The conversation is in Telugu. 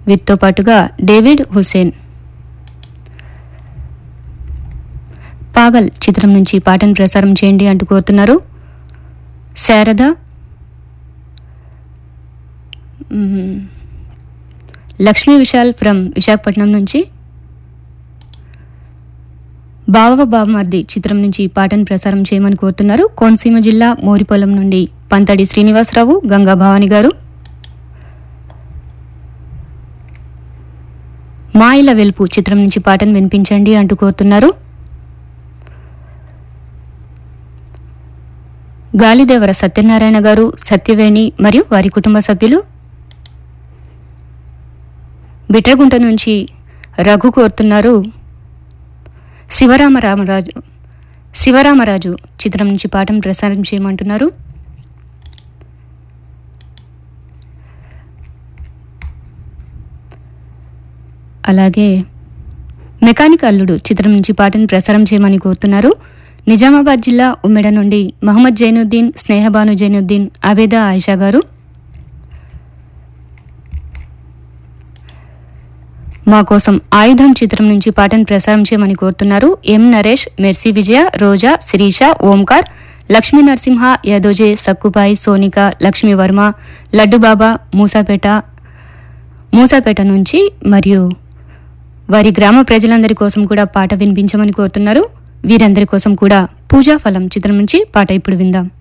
వీరితో పాటుగా డేవిడ్ హుసేన్ పాగల్ చిత్రం నుంచి పాటను ప్రసారం చేయండి అంటూ కోరుతున్నారు శారద మ్మ్. లక్ష్మీ విశాల్ ఫ్రమ్ విశాఖపట్నం నుంచి బావ బావమర్ది చిత్రం నుంచి ఈ పాటను ప్రసారం చేయమని కోరుతున్నారు కోనసీమ జిల్లా మోరిపొలం నుండి పంతడి శ్రీనివాసరావు గంగా భవాని గారు మాయిల వెలుపు చిత్రం నుంచి పాటను వినిపించండి అంటూ కోరుతున్నారు గాలిదేవర సత్యనారాయణ గారు సత్యవేణి మరియు వారి కుటుంబ సభ్యులు బిట్రగుంట నుంచి రఘు కోరుతున్నారు శివరామరామరాజు శివరామరాజు చిత్రం నుంచి పాఠం ప్రసారం చేయమంటున్నారు అలాగే మెకానిక్ అల్లుడు చిత్రం నుంచి పాటను ప్రసారం చేయమని కోరుతున్నారు నిజామాబాద్ జిల్లా ఉమ్మెడ నుండి మహమ్మద్ జైనుద్దీన్ స్నేహబాను జైనుద్దీన్ అబేదా ఆయిషా గారు మా కోసం ఆయుధం చిత్రం నుంచి పాటను ప్రసారం చేయమని కోరుతున్నారు ఎం నరేష్ మెర్సీ విజయ రోజా శిరీష ఓంకార్ లక్ష్మీ నరసింహ యదోజే సక్కుబాయి సోనిక లక్ష్మీ వర్మ లడ్డుబాబా మూసాపేట మూసాపేట నుంచి మరియు వారి గ్రామ ప్రజలందరి కోసం కూడా పాట వినిపించమని కోరుతున్నారు వీరందరి కోసం కూడా పూజా ఫలం చిత్రం నుంచి పాట ఇప్పుడు విందాం